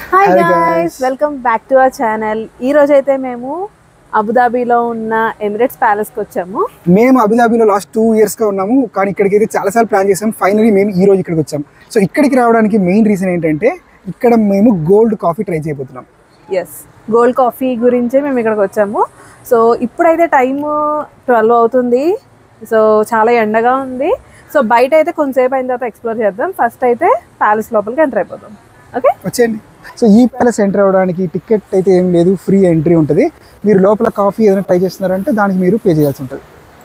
Hi Hi guys guys. Welcome back to our channel ఈ రోజు అయితే మేము అబుదాబిలో ఉన్న ఎమిరేట్స్ ప్యాలెస్కి వచ్చాము మేము అబుదాబిలో లాస్ట్ టూ ఇయర్స్గా ఉన్నాము కానీ ఇక్కడికి అయితే చాలాసార్లు ప్లాన్ చేసాం ఫైనలీ మేము ఈ రోజు ఇక్కడికి వచ్చాం సో ఇక్కడికి రావడానికి మెయిన్ రీజన్ ఏంటంటే ఇక్కడ మేము గోల్డ్ కాఫీ ట్రై చేయబోతున్నాం ఎస్ గోల్డ్ కాఫీ గురించే మేము ఇక్కడికి వచ్చాము సో ఇప్పుడైతే టైం ట్వెల్వ్ అవుతుంది సో చాలా ఎండగా ఉంది సో బయట అయితే కొంతసేపు అయిన తర్వాత ఎక్స్ప్లోర్ చేద్దాం ఫస్ట్ అయితే ప్యాలెస్ లోపలికి ఎంటర్ అయిపోదాం ఓకే వచ్చేయండి సో ఈ ప్యాలెస్ ఎంటర్ అవ్వడానికి టికెట్ అయితే ఏం లేదు ఫ్రీ ఎంట్రీ ఉంటుంది మీరు లోపల కాఫీ ఏదైనా ట్రై చేస్తున్నారంటే దానికి మీరు పే చేయాల్సి ఉంటుంది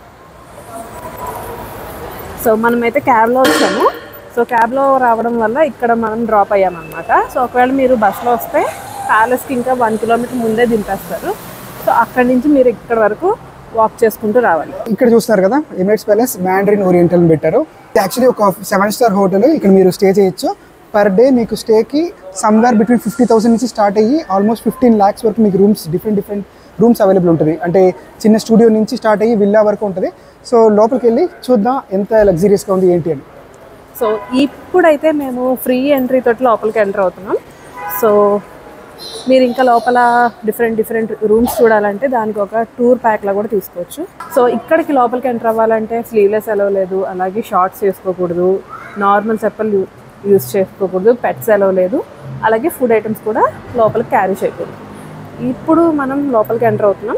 సో మనమైతే క్యాబ్లో వచ్చాము సో క్యాబ్లో రావడం వల్ల ఇక్కడ మనం డ్రాప్ అయ్యామన్నమాట సో ఒకవేళ మీరు బస్లో వస్తే ప్యాలెస్కి ఇంకా వన్ కిలోమీటర్ ముందే దింపేస్తారు సో అక్కడి నుంచి మీరు ఇక్కడ వరకు వాక్ చేసుకుంటూ రావాలి ఇక్కడ చూస్తున్నారు కదా ఎమిరేట్స్ ప్యాలెస్ మ్యాండ్రిన్ ఓరియంటల్ అని పెట్టారు యాక్చువల్లీ ఒక సెవెన్ స్టార్ హోటల్ ఇక్కడ మీరు స్టే చేయొచ్చు పర్ డే మీకు స్టేకి సమ్వేర్ బిట్వీన్ ఫిఫ్టీ థౌసండ్ నుంచి స్టార్ట్ అయ్యి ఆల్మోస్ట్ ఫిఫ్టీన్ ల్యాక్స్ వరకు మీకు rooms different different rooms available ఉంటుంది అంటే చిన్న స్టూడియో నుంచి స్టార్ట్ అయ్యి విల్లా వరకు ఉంటుంది సో లోపలికి వెళ్ళి చూద్దాం ఎంత లగ్జరీస్గా ఉంది ఏంటి అని సో ఇప్పుడైతే మేము ఫ్రీ ఎంట్రీ తోటి లోపలికి ఎంటర్ అవుతున్నాం సో మీరు ఇంకా లోపల డిఫరెంట్ డిఫరెంట్ రూమ్స్ చూడాలంటే దానికి ఒక టూర్ ప్యాక్లా కూడా తీసుకోవచ్చు సో ఇక్కడికి లోపలికి ఎంటర్ అవ్వాలంటే స్లీవ్లెస్ అలవ్ లేదు అలాగే షార్ట్స్ వేసుకోకూడదు నార్మల్ చెప్పలు యూస్ చేసుకోకూడదు పెట్స్ అలవ్ లేదు అలాగే ఫుడ్ ఐటమ్స్ కూడా లోపలికి క్యారీ చేయకూడదు ఇప్పుడు మనం లోపలికి ఎంటర్ అవుతున్నాం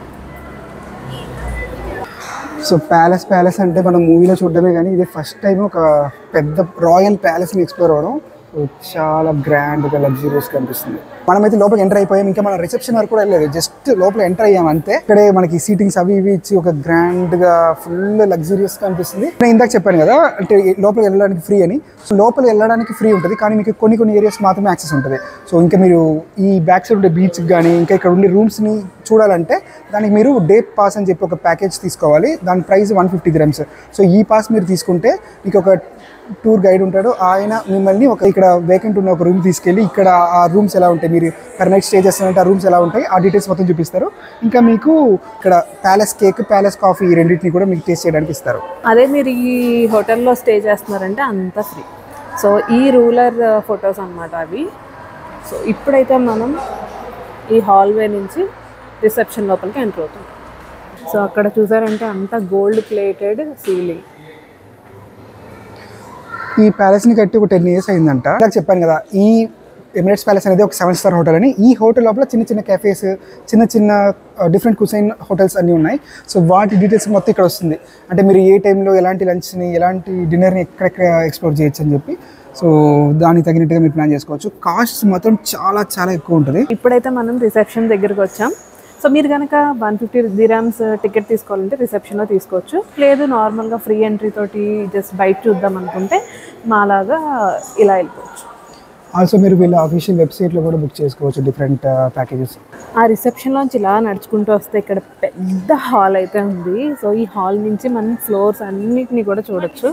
సో ప్యాలెస్ ప్యాలెస్ అంటే మనం మూవీలో చూడడమే కానీ ఇది ఫస్ట్ టైం ఒక పెద్ద రాయల్ ప్యాలెస్ని ఎక్స్ప్లోర్ అవ్వడం సో చాలా గ్రాండ్గా లగ్జరియస్గా అనిపిస్తుంది మనమైతే లోపలికి ఎంటర్ అయిపోయాం ఇంకా మన రిసెప్షన్ వరకు కూడా వెళ్ళలేదు జస్ట్ లోపల ఎంటర్ అయ్యాం అంతే ఇక్కడే మనకి సీటింగ్స్ అవి ఇవి ఇచ్చి ఒక గ్రాండ్గా ఫుల్ లగ్జరియస్గా అనిపిస్తుంది నేను ఇందాక చెప్పాను కదా అంటే లోపలికి వెళ్ళడానికి ఫ్రీ అని సో లోపలికి వెళ్ళడానికి ఫ్రీ ఉంటుంది కానీ మీకు కొన్ని కొన్ని ఏరియాస్ మాత్రమే యాక్సెస్ ఉంటుంది సో ఇంకా మీరు ఈ బ్యాక్ సైడ్ ఉండే బీచ్కి కానీ ఇంకా ఇక్కడ ఉండే రూమ్స్ని చూడాలంటే దానికి మీరు డే పాస్ అని చెప్పి ఒక ప్యాకేజ్ తీసుకోవాలి దాని price one fifty grams so ఈ పాస్ మీరు తీసుకుంటే మీకు ఒక టూర్ గైడ్ ఉంటాడు ఆయన మిమ్మల్ని ఒక ఇక్కడ వేకెంట్ ఉన్న ఒక రూమ్ తీసుకెళ్ళి ఇక్కడ ఆ రూమ్స్ ఎలా ఉంటాయి మీరు పర్ నైట్ స్టే చేస్తారంటే ఆ రూమ్స్ ఎలా ఉంటాయి ఆ డీటెయిల్స్ మొత్తం చూపిస్తారు ఇంకా మీకు ఇక్కడ ప్యాలెస్ కేక్ ప్యాలెస్ కాఫీ ఈ రెండింటిని కూడా మీకు టేస్ట్ చేయడానికి ఇస్తారు అదే మీరు ఈ హోటల్లో స్టే చేస్తున్నారంటే అంతా ఫ్రీ సో ఈ రూలర్ ఫొటోస్ అన్నమాట అవి సో ఇప్పుడైతే మనం ఈ హాల్వే నుంచి రిసెప్షన్ లోపలికి ఎంటర్ అవుతాం సో అక్కడ చూసారంటే అంతా గోల్డ్ ప్లేటెడ్ సీలింగ్ ఈ ప్యాలెస్ని కట్టి ఒక టెన్ ఇయర్స్ అయిందంట నాకు చెప్పాను కదా ఈ ఎమిరేట్స్ ప్యాలెస్ అనేది ఒక సెవెన్ స్టార్ హోటల్ అని ఈ హోటల్ లోపల చిన్న చిన్న కెఫేస్ చిన్న చిన్న డిఫరెంట్ కుసైన్ హోటల్స్ అన్నీ ఉన్నాయి సో వాటి డీటెయిల్స్ మొత్తం ఇక్కడ వస్తుంది అంటే మీరు ఏ టైంలో ఎలాంటి లంచ్ని ఎలాంటి డిన్నర్ని ఎక్కడెక్కడ ఎక్స్ప్లోర్ చేయొచ్చు అని చెప్పి సో దానికి తగినట్టుగా మీరు ప్లాన్ చేసుకోవచ్చు కాస్ట్ మాత్రం చాలా చాలా ఎక్కువ ఉంటుంది ఇప్పుడైతే మనం రిసెప్షన్ దగ్గరికి వచ్చాం సో మీరు కనుక వన్ ఫిఫ్టీ దిరామ్స్ టికెట్ తీసుకోవాలంటే రిసెప్షన్లో తీసుకోవచ్చు లేదు నార్మల్గా ఫ్రీ ఎంట్రీ తోటి జస్ట్ బయట చూద్దాం అనుకుంటే మాలాగా ఇలా వెళ్ళిపోవచ్చు ఆల్సో మీరు వీళ్ళ అఫీషియల్ వెబ్సైట్లో కూడా బుక్ చేసుకోవచ్చు డిఫరెంట్ ప్యాకేజెస్ ఆ రిసెప్షన్లోంచి ఇలా నడుచుకుంటూ వస్తే ఇక్కడ పెద్ద హాల్ అయితే ఉంది సో ఈ హాల్ నుంచి మనం ఫ్లోర్స్ అన్నిటిని కూడా చూడొచ్చు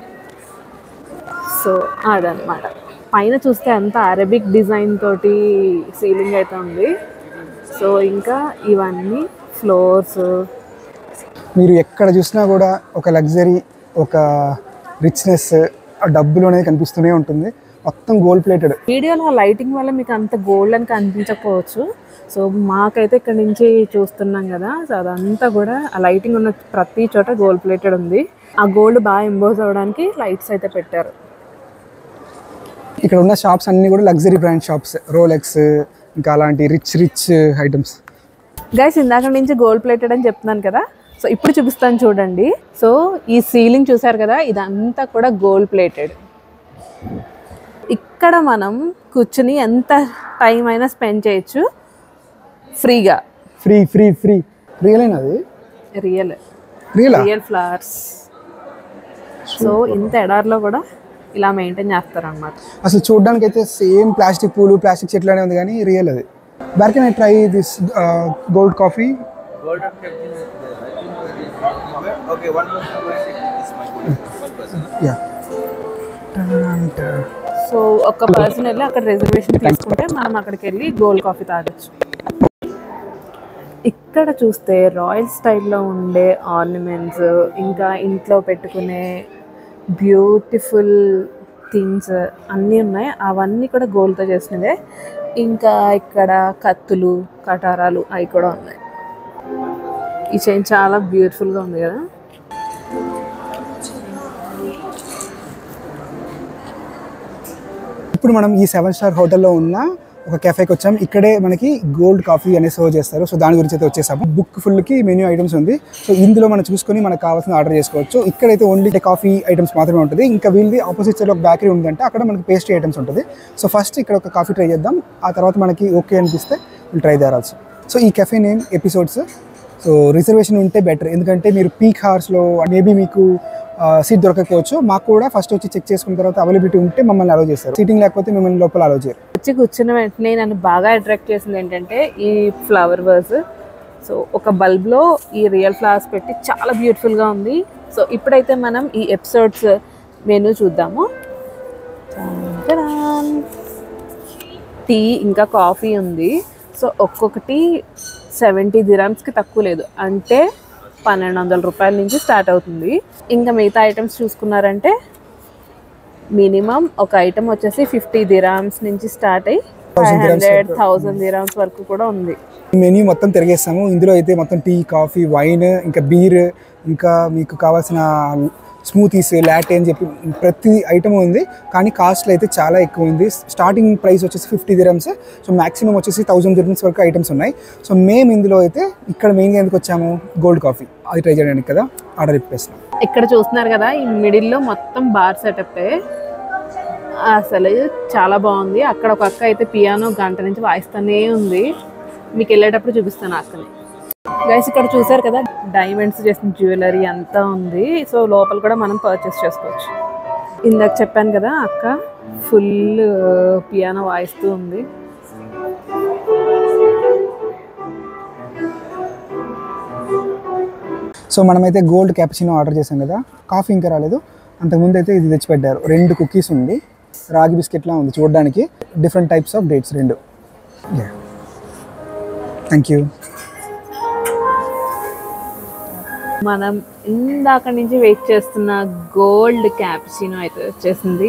సో అదనమాట పైన చూస్తే అంతా అరబిక్ డిజైన్ తోటి సీలింగ్ అయితే ఉంది సో ఇంకా ఇవన్నీ ఫ్లోర్స్ మీరు ఎక్కడ చూసినా కూడా ఒక లగ్జరీ ఒక రిచ్నెస్ ఆ డబ్బులు అనేది కనిపిస్తూనే ఉంటుంది మొత్తం గోల్డ్ ప్లేటెడ్ వీడియోలో లైటింగ్ వల్ల మీకు అంత గోల్డ్ అని కనిపించకపోవచ్చు సో మాకైతే ఇక్కడ నుంచి చూస్తున్నాం కదా సో అదంతా కూడా ఆ లైటింగ్ ఉన్న ప్రతి చోట గోల్డ్ ప్లేటెడ్ ఉంది ఆ గోల్డ్ బాగా ఎంబోజ్ అవ్వడానికి లైట్స్ అయితే పెట్టారు ఇక్కడ ఉన్న షాప్స్ అన్నీ కూడా లగ్జరీ బ్రాండ్ షాప్స్ రోలెక్స్ ఇంకా అలాంటి రిచ్ రిచ్ ఐటమ్స్ గైస్ ఇందాక నుంచి గోల్డ్ ప్లేటెడ్ అని చెప్తున్నాను కదా సో ఇప్పుడు చూపిస్తాను చూడండి సో ఈ సీలింగ్ చూసారు కదా ఇదంతా కూడా గోల్డ్ ప్లేటెడ్ ఇక్కడ మనం కూర్చుని ఎంత టైం అయినా స్పెండ్ చేయొచ్చు ఫ్రీగా ఫ్రీ ఫ్రీ ఫ్రీ రియల్ అయినా అది రియల్ రియలా రియల్ ఫ్లవర్స్ సో ఇంత ఎడార్లో కూడా ఇలా మెయింటైన్ చేస్తారనమాట అసలు చూడడానికి అయితే సేమ్ ప్లాస్టిక్ పూలు ప్లాస్టిక్ చెట్లనే ఉంది కానీ రియల్ అది where can I try this gold coffee Okay, one person will take this mic. Yeah so ఒక పర్సన్ వెళ్ళి అక్కడ రిజర్వేషన్ తీసుకుంటే మనం అక్కడికి వెళ్ళి గోల్డ్ కాఫీ తాగొచ్చు ఇక్కడ చూస్తే రాయల్ స్టైల్లో ఉండే ఆర్నమెంట్స్ ఇంకా ఇంట్లో పెట్టుకునే బ్యూటిఫుల్ థింగ్స్ అన్నీ ఉన్నాయి అవన్నీ కూడా గోల్డ్తో చేసినవే ఇంకా ఇక్కడ కత్తులు కటారాలు అవి కూడా ఉన్నాయి ఈ చైన్ చాలా బ్యూటిఫుల్గా ఉంది కదా ఇప్పుడు మనం ఈ సెవెన్ స్టార్ హోటల్లో ఉన్న ఒక కెఫేకి వచ్చాం ఇక్కడే మనకి గోల్డ్ కాఫీ అనేది సర్వ్ చేస్తారు సో దాని గురించి అయితే వచ్చేసాము బుక్ ఫుల్కి మెన్యూ ఐటమ్స్ ఉంది సో ఇందులో మనం చూసుకొని మనకు కావాల్సిన ఆర్డర్ చేసుకోవచ్చు ఇక్కడైతే ఓన్లీ కాఫీ ఐటమ్స్ మాత్రమే ఉంటుంది ఇంకా వీళ్ళది ఆపోజిట్ సైడ్ ఒక బేకరీ ఉందంటే అక్కడ మనకి పేస్ట్రీ ఐటమ్స్ ఉంటుంది సో ఫస్ట్ ఇక్కడ ఒక కాఫీ ట్రై చేద్దాం ఆ తర్వాత మనకి ఓకే అనిపిస్తే will try there also so ఈ cafe name episodes so reservation ఉంటే బెటర్ ఎందుకంటే మీరు పీక్ హార్స్లో మేబీ మీకు సీట్ దొరకకపోవచ్చు మాకు కూడా ఫస్ట్ వచ్చి చెక్ చేసుకున్న తర్వాత అవైలబిలిటీ ఉంటే మమ్మల్ని అలౌ చేస్తారు సీటింగ్ లేకపోతే మిమ్మల్ని లోపల అలౌ చేయరు వచ్చి కూర్చున్న వెంటనే నన్ను బాగా అట్రాక్ట్ చేసింది ఏంటంటే ఈ ఫ్లవర్ వర్స్ సో ఒక బల్బ్లో ఈ రియల్ ఫ్లవర్స్ పెట్టి చాలా బ్యూటిఫుల్గా ఉంది సో ఇప్పుడైతే మనం ఈ ఎపిసోడ్స్ మెనూ చూద్దాము టీ ఇంకా కాఫీ ఉంది సో ఒక్కొక్కటి సెవెంటీ దిరామ్స్కి తక్కువ లేదు అంటే పన్నెండు వందల రూపాయల నుంచి స్టార్ట్ అవుతుంది ఇంకా మిగతా ఐటమ్స్ చూసుకున్నారంటే మినిమం ఒక ఐటమ్ వచ్చేసి ఫిఫ్టీ దిరామ్స్ నుంచి స్టార్ట్ అయ్యి ఫైవ్ హండ్రెడ్ థౌసండ్ దిరామ్స్ వరకు కూడా ఉంది ఈ మెన్యూ మొత్తం తిరిగేస్తాము ఇందులో అయితే మొత్తం టీ కాఫీ వైన్ ఇంకా బీర్ ఇంకా మీకు కావాల్సిన స్మూతీస్ లాటే అని చెప్పి ప్రతి ఐటమ్ ఉంది కానీ కాస్ట్లు అయితే చాలా ఎక్కువ ఉంది స్టార్టింగ్ ప్రైస్ వచ్చేసి ఫిఫ్టీ దిరమ్స్ సో మాక్సిమం వచ్చేసి థౌసండ్ దిరమ్స్ వరకు ఐటమ్స్ ఉన్నాయి సో మేము ఇందులో అయితే ఇక్కడ మెయిన్గా ఎందుకు వచ్చాము గోల్డ్ కాఫీ అది ట్రై చేయడానికి కదా ఆర్డర్ ఇప్పేస్తాం ఇక్కడ చూస్తున్నారు కదా ఈ మిడిల్లో మొత్తం బార్ సెటప్ అసలు చాలా బాగుంది అక్కడ ఒక అక్క అయితే పియానో గంట నుంచి వాయిస్తూనే ఉంది మీకు వెళ్ళేటప్పుడు చూపిస్తాను ఆ అక్కని గైస్ ఇక్కడ చూసారు కదా డైమండ్స్ చేసిన జ్యువెలరీ అంతా ఉంది సో లోపల కూడా మనం పర్చేస్ చేసుకోవచ్చు ఇందాక చెప్పాను కదా అక్క ఫుల్ పియానో వాయిస్తూ ఉంది సో మనమైతే గోల్డ్ క్యాపుచినో ఆర్డర్ చేసాం కదా కాఫీ ఇంకా రాలేదు అంతకుముందు అయితే ఇది తెచ్చిపెట్టారు రెండు కుకీస్ ఉంది రాగి బిస్కెట్లా ఉంది చూడడానికి డిఫరెంట్ టైప్స్ ఆఫ్ డేట్స్ రెండు థ్యాంక్ యూ మనం ఇందాక నుంచి వెయిట్ చేస్తున్న గోల్డ్ క్యాప్చినో అయితే వచ్చేసింది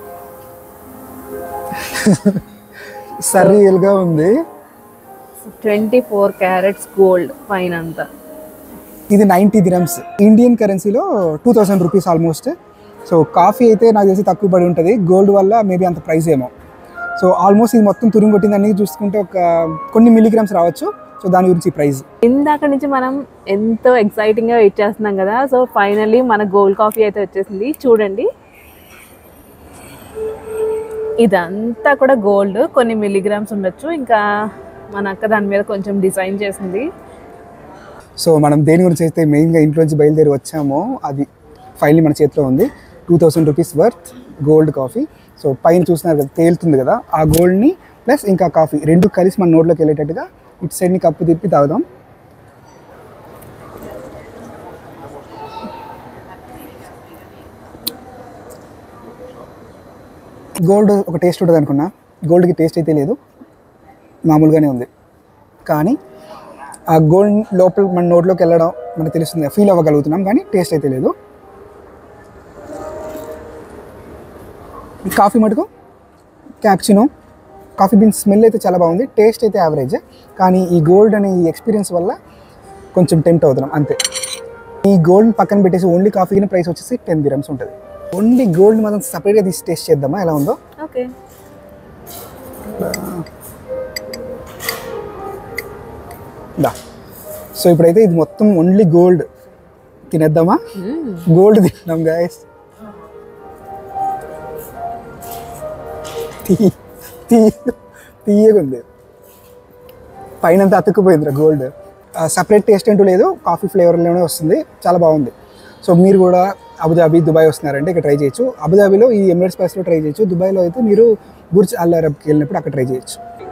సరియల్గా ఉంది ట్వంటీ ఫోర్ క్యారెట్స్ గోల్డ్ పైన అంతా ఇది నైంటీ గ్రామ్స్ ఇండియన్ కరెన్సీలో two thousand rupees almost so coffee అయితే నాకు తెలిసి తక్కువ పడి ఉంటుంది గోల్డ్ వల్ల మేబీ అంత ప్రైస్ ఏమో సో ఆల్మోస్ట్ ఇది మొత్తం తురుము కొట్టిందని చూసుకుంటే ఒక కొన్ని మిల్లీగ్రామ్స్ రావచ్చు సో దాని గురించి ప్రైస్ ఇందాక నుంచి మనం ఎంతో ఎక్సైటింగ్ గా వెయిట్ చేస్తున్నాం కదా సో ఫైనల్లీ మన గోల్డ్ కాఫీ అయితే వచ్చేసింది చూడండి ఇదంతా కూడా గోల్డ్ కొన్ని మిల్లీగ్రామ్స్ ఉండొచ్చు ఇంకా మన అక్క దాని మీద కొంచెం డిజైన్ చేసింది సో మనం దేని గురించి అయితే మెయిన్గా ఇంట్లో నుంచి బయలుదేరి వచ్చామో అది ఫైనల్లీ మన చేతిలో ఉంది two thousand rupees worth gold coffee so పైన చూసినారు కదా తేలుతుంది కదా ఆ గోల్డ్ని ప్లస్ ఇంకా కాఫీ రెండు కలిసి మన నోట్లోకి వెళ్ళేటట్టుగా ఇటు సైడ్ని కప్పు తిప్పి తాగుదాం గోల్డ్ ఒక టేస్ట్ ఉంటుంది అనుకున్నా గోల్డ్కి టేస్ట్ అయితే లేదు మామూలుగానే ఉంది కానీ ఆ గోల్డ్ లోపల మన నోట్లోకి వెళ్ళడం మనకు తెలుస్తుంది ఫీల్ అవ్వగలుగుతున్నాం కానీ టేస్ట్ అయితే లేదు ఈ కాఫీ మటుకు క్యాప్చినో కాఫీ బీన్ స్మెల్ అయితే చాలా బాగుంది టేస్ట్ అయితే యావరేజ్ కానీ ఈ గోల్డ్ అనే ఈ ఎక్స్పీరియన్స్ వల్ల కొంచెం టెంప్ట్ అవుతున్నాం అంతే ఈ గోల్డ్ పక్కన పెట్టేసి ఓన్లీ కాఫీకి ప్రైస్ వచ్చేసి టెన్ గ్రామ్స్ ఉంటుంది ఓన్లీ గోల్డ్ మనం సపరేట్గా తీసి టేస్ట్ చేద్దామా ఎలా ఉందో ఓకే దా సో ఇప్పుడైతే ఇది మొత్తం ఓన్లీ గోల్డ్ తినేద్దామా గోల్డ్ తిన్నాం గాయస్ తీయగా ఉంది పైన అంతా అతుక్కుపోయిందిరా గోల్డ్ సపరేట్ టేస్ట్ అంటూ లేదు కాఫీ ఫ్లేవర్లోనే వస్తుంది చాలా బాగుంది సో మీరు కూడా అబుదాబి దుబాయ్ వస్తున్నారంటే ఇక్కడ ట్రై చేయొచ్చు అబుదాబిలో ఈ ఎమిరేట్స్ ప్లేస్లో ట్రై చేయొచ్చు దుబాయ్లో అయితే మీరు బుర్జ్ అల్ అరబ్కి వెళ్ళినప్పుడు అక్కడ ట్రై చేయొచ్చు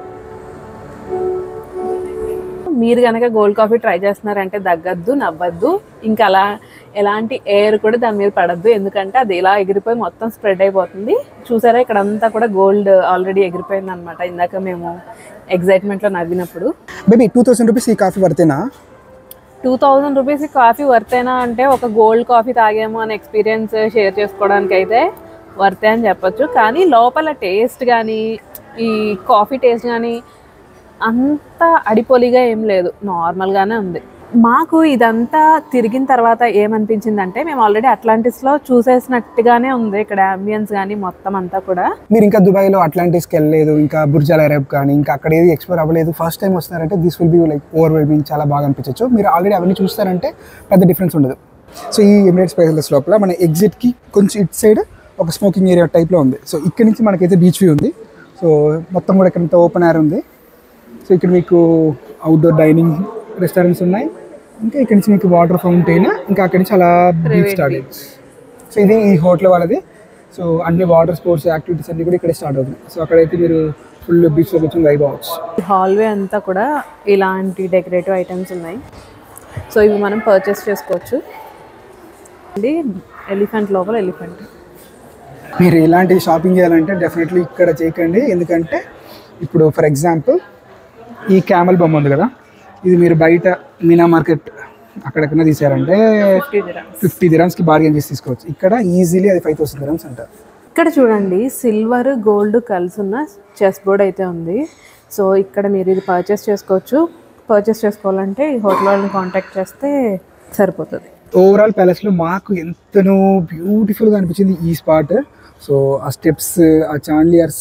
మీరు కనుక గోల్డ్ కాఫీ ట్రై చేస్తున్నారంటే దగ్గద్దు నవ్వద్దు ఇంకా అలా ఎలాంటి ఎయిర్ కూడా దాని మీద పడద్దు ఎందుకంటే అది ఇలా ఎగిరిపోయి మొత్తం స్ప్రెడ్ అయిపోతుంది చూసారా ఇక్కడ అంతా కూడా గోల్డ్ ఆల్రెడీ ఎగిరిపోయింది అనమాట ఇందాక మేము ఎగ్జైట్మెంట్లో నవ్వినప్పుడు బేబీ టూ థౌసండ్ రూపీస్ ఈ కాఫీ పడితేనా టూ థౌజండ్ రూపీస్ కాఫీ వర్తేనా అంటే ఒక గోల్డ్ కాఫీ తాగాము అనే ఎక్స్పీరియన్స్ షేర్ చేసుకోవడానికి అయితే వర్తే అని చెప్పొచ్చు కానీ లోపల టేస్ట్ కానీ ఈ కాఫీ టేస్ట్ కానీ అంత అడిపోలిగా ఏం లేదు నార్మల్గానే ఉంది మాకు ఇదంతా తిరిగిన తర్వాత ఏమనిపించిందంటే మేము ఆల్రెడీ అట్లాంటిస్లో చూసేసినట్టుగానే ఉంది ఇక్కడ అంబియన్స్ కానీ మొత్తం అంతా కూడా మీరు ఇంకా దుబాయ్లో అట్లాంటిస్కి వెళ్ళలేదు ఇంకా బుర్జాల్ అరబ్ కానీ ఇంకా అక్కడ ఏది ఎక్స్ప్లోర్ అవ్వలేదు ఫస్ట్ టైం వస్తున్నారంటే this will be like overwhelming చాలా బాగా అనిపించవచ్చు మీరు ఆల్రెడీ అవన్నీ చూస్తారంటే పెద్ద డిఫరెన్స్ ఉండదు సో ఈ ఎమిరేట్స్ ప్యాలెస్ లోపల మన ఎగ్జిట్కి కొంచెం ఇట్ సైడ్ ఒక స్మోకింగ్ ఏరియా టైప్లో ఉంది సో ఇక్కడ నుంచి మనకైతే బీచ్ వ్యూ ఉంది సో మొత్తం కూడా ఇక్కడ ఓపెన్ ఎయిర్ ఉంది సో ఇక్కడ మీకు అవుట్డోర్ డైనింగ్ రెస్టారెంట్స్ ఉన్నాయి ఇంకా ఇక్కడ నుంచి మీకు వాటర్ ఫౌంటైన్ ఇంకా అక్కడి నుంచి అలా బీచ్ స్టార్ట్ సో ఇది ఈ హోటల్ వాళ్ళది సో అన్ని వాటర్ స్పోర్ట్స్ యాక్టివిటీస్ అన్ని కూడా ఇక్కడ స్టార్ట్ అవుతుంది సో అక్కడైతే మీరు ఫుల్ బీచ్లో కూర్చొని వైబ్ అవ్వచ్చు హాల్వే అంతా కూడా ఇలాంటి డెకరేటివ్ ఐటమ్స్ ఉన్నాయి సో ఇవి మనం పర్చేస్ చేసుకోవచ్చు ఇది ఎలిఫెంట్ లోపల ఎలిఫెంట్ మీరు ఇలాంటి షాపింగ్ చేయాలంటే డెఫినెట్లీ ఇక్కడ చేయకండి ఎందుకంటే ఇప్పుడు ఫర్ ఎగ్జాంపుల్ ఈ క్యామల్ బొమ్మ ఉంది కదా ఇది మీరు బయట మీనా మార్కెట్ అక్కడెక్కడ తీసారంటే ఫిఫ్టీ దిరామ్స్ ఫిఫ్టీ దిరామ్స్కి బార్గెన్ చేసి తీసుకోవచ్చు ఇక్కడ ఈజీలీ అది ఫైవ్ థౌసండ్ దిరామ్స్ అంటారు ఇక్కడ చూడండి సిల్వర్ గోల్డ్ కలిసి ఉన్న చెస్ బోర్డ్ అయితే ఉంది సో ఇక్కడ మీరు ఇది పర్చేస్ చేసుకోవచ్చు పర్చేస్ చేసుకోవాలంటే ఈ హోటల్ వాళ్ళని కాంటాక్ట్ చేస్తే సరిపోతుంది ఓవరాల్ ప్యాలెస్లో మాకు ఎంతనో బ్యూటిఫుల్గా అనిపించింది ఈ స్పాట్ సో ఆ స్టెప్స్ ఆ చాండియర్స్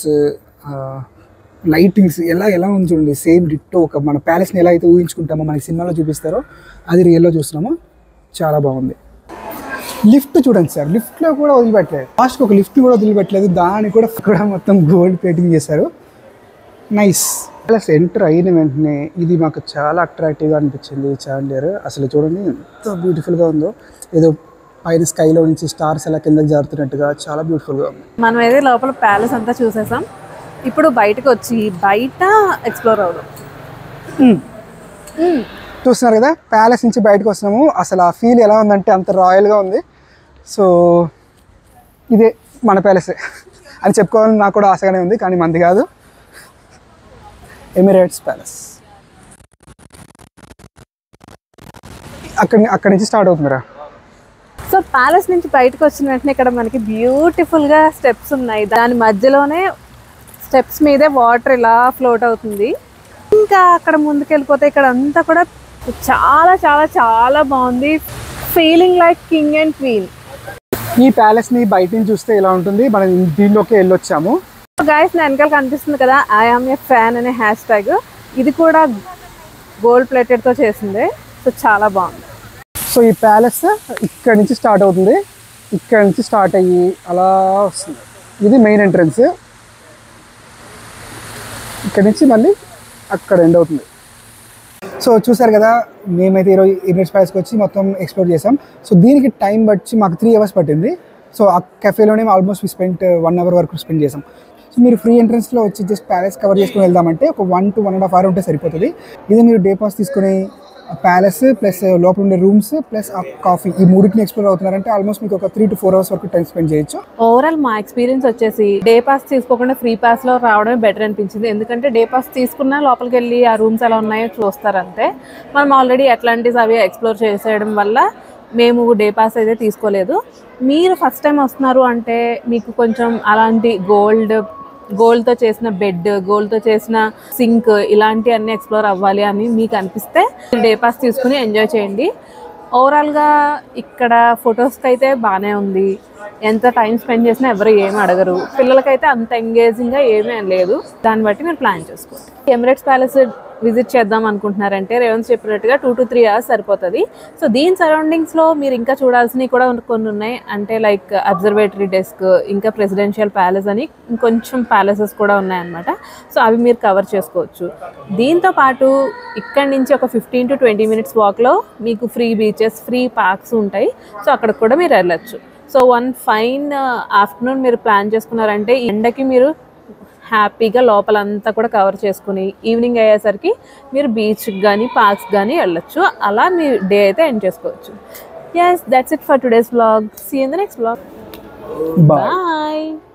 లైటింగ్స్ ఎలా ఎలా ఉంది చూడండి సేమ్ డిట్టో ఒక మన ప్యాలెస్ని ఎలా అయితే ఊహించుకుంటామో మనకి సినిమాలో చూపిస్తారో అది రియల్లో చూస్తున్నామో చాలా బాగుంది లిఫ్ట్ చూడండి సార్ లిఫ్ట్లో కూడా వదిలిపెట్టలేదు లాస్ట్కి ఒక లిఫ్ట్ కూడా వదిలిపెట్టలేదు దాన్ని కూడా కూడా మొత్తం గోల్డ్ పెయింటింగ్ చేశారు నైస్ ప్లస్ ఎంటర్ అయిన వెంటనే ఇది మాకు చాలా అట్రాక్టివ్గా అనిపించింది ఈ చాండియర్ అసలు చూడండి ఎంత బ్యూటిఫుల్గా ఉందో ఏదో పైన స్కైలో నుంచి స్టార్స్ ఎలా కిందకి జారుతున్నట్టుగా చాలా బ్యూటిఫుల్గా ఉంది మనం అయితే లోపల ప్యాలెస్ అంతా చూసేసాం ఇప్పుడు బయటకు వచ్చి బయట ఎక్స్ప్లోర్ అవుదాం చూస్తున్నారు కదా ప్యాలెస్ నుంచి బయటకు వస్తున్నాము అసలు ఆ ఫీల్ ఎలా ఉందంటే అంత రాయల్గా ఉంది సో ఇదే మన ప్యాలెసే అని చెప్పుకోవాలని నాకు కూడా ఆశగానే ఉంది కానీ మంది కాదు ఎమిరేట్స్ ప్యాలెస్ అక్కడి అక్కడి నుంచి స్టార్ట్ అవుతుందిరా సో ప్యాలెస్ నుంచి బయటకు వచ్చిన వెంటనే ఇక్కడ మనకి బ్యూటిఫుల్ గా స్టెప్స్ ఉన్నాయి దాని మధ్యలోనే స్టెప్స్ మీదే వాటర్ ఇలా ఫ్లోట్ అవుతుంది ఇంకా అక్కడ ముందుకెళ్ళిపోతే ఇక్కడ అంతా కూడా చాలా చాలా చాలా బాగుంది feeling like king and queen ఈ ప్యాలెస్ని బయట నుంచి చూస్తే ఇలా ఉంటుంది మనం దీనిలోకి వెళ్ళొచ్చాము గాయస్ నా వెనకాల కనిపిస్తుంది కదా ఐ ఆమ్ ఏ ఫ్యాన్ అనే హ్యాష్ ట్యాగ్ ఇది కూడా గోల్డ్ ప్లేటెడ్తో చేసిందే సో చాలా బాగుంది సో ఈ ప్యాలెస్ ఇక్కడ నుంచి స్టార్ట్ అవుతుంది ఇక్కడ నుంచి స్టార్ట్ అయ్యి అలా వస్తుంది ఇది మెయిన్ ఎంట్రన్స్ ఇక్కడ నుంచి మళ్ళీ అక్కడ ఎండ్ అవుతుంది సో చూసారు కదా మేమైతే ఈరోజు ఇమేజ్ ప్యాలెస్కి వచ్చి మొత్తం ఎక్స్ప్లోర్ చేసాం సో దీనికి టైం బట్టి మాకు త్రీ అవర్స్ పట్టింది సో ఆ కెఫేలోనే ఆల్మోస్ట్ స్పెండ్ వన్ అవర్ వరకు స్పెండ్ చేసాం సో మీరు ఫ్రీ ఎంట్రన్స్లో వచ్చి జస్ట్ ప్యాలెస్ కవర్ చేసుకుని వెళ్దామంటే ఒక one to one and half hour ఉంటే సరిపోతుంది ఇది మీరు డే పాస్ తీసుకుని ప్యాలెస్ ప్లస్ లోపల ఉండే రూమ్స్ ప్లస్ ఆ కాఫీ ఈ మూడింటిని ఎక్స్ప్లోర్ అవుతున్నారంటే ఆల్మోస్ట్ మీకు ఒక త్రీ టు ఫోర్ అవర్స్ వరకు టైం స్పెండ్ చేయొచ్చు ఓవరాల్ మా ఎక్స్పీరియన్స్ వచ్చేసి డే పాస్ తీసుకోకుండా ఫ్రీ పాస్ లో రావడమే బెటర్ అనిపించింది ఎందుకంటే డే పాస్ తీసుకున్నా లోపలికి వెళ్ళి ఆ రూమ్స్ ఎలా ఉన్నాయో చూస్తారంతే మనం ఆల్రెడీ అట్లాంటిస్ అవి ఎక్స్ప్లోర్ చేసేయడం వల్ల మేము డే పాస్ అయితే తీసుకోలేదు మీరు ఫస్ట్ టైం వస్తున్నారు అంటే మీకు కొంచెం అలాంటి గోల్డ్ గోల్డ్తో చేసిన బెడ్ గోల్డ్తో చేసిన సింక్ ఇలాంటి అన్ని ఎక్స్ప్లోర్ అవ్వాలి అని మీకు అనిపిస్తే డే పాస్ తీసుకుని ఎంజాయ్ చేయండి ఓవరాల్గా ఇక్కడ ఫొటోస్కి అయితే బాగానే ఉంది ఎంత టైం స్పెండ్ చేసినా ఎవరు ఏమి అడగరు పిల్లలకైతే అంత ఎంగేజింగ్గా ఏమీ లేదు దాన్ని బట్టి మీరు ప్లాన్ చేసుకోండి ఎమిరేట్స్ ప్యాలెస్ విజిట్ చేద్దాం అనుకుంటున్నారంటే రేవంత్ చెప్పినట్టుగా టూ టు త్రీ అవర్స్ సరిపోతుంది సో దీని సరౌండింగ్స్లో మీరు ఇంకా చూడాల్సినవి కూడా కొన్ని ఉన్నాయి అంటే లైక్ అబ్జర్వేటరీ డెస్క్ ఇంకా ప్రెసిడెన్షియల్ ప్యాలెస్ అని ఇంకొంచెం ప్యాలెసెస్ కూడా ఉన్నాయన్నమాట సో అవి మీరు కవర్ చేసుకోవచ్చు దీంతో పాటు ఇక్కడి నుంచి ఒక ఫిఫ్టీన్ టు ట్వంటీ మినిట్స్ వాక్లో మీకు ఫ్రీ బీచెస్ ఫ్రీ పార్క్స్ ఉంటాయి సో అక్కడికి కూడా మీరు వెళ్ళచ్చు సో వన్ ఫైన్ ఆఫ్టర్నూన్ మీరు ప్లాన్ చేసుకున్నారంటే ఈ ఎండకి మీరు హ్యాపీగా లోపలంతా కూడా కవర్ చేసుకుని ఈవినింగ్ అయ్యేసరికి మీరు బీచ్కి కానీ పార్క్స్ కానీ వెళ్ళొచ్చు అలా మీ డే అయితే ఎండ్ చేసుకోవచ్చు yes that's it for today's blog see in the next blog bye bye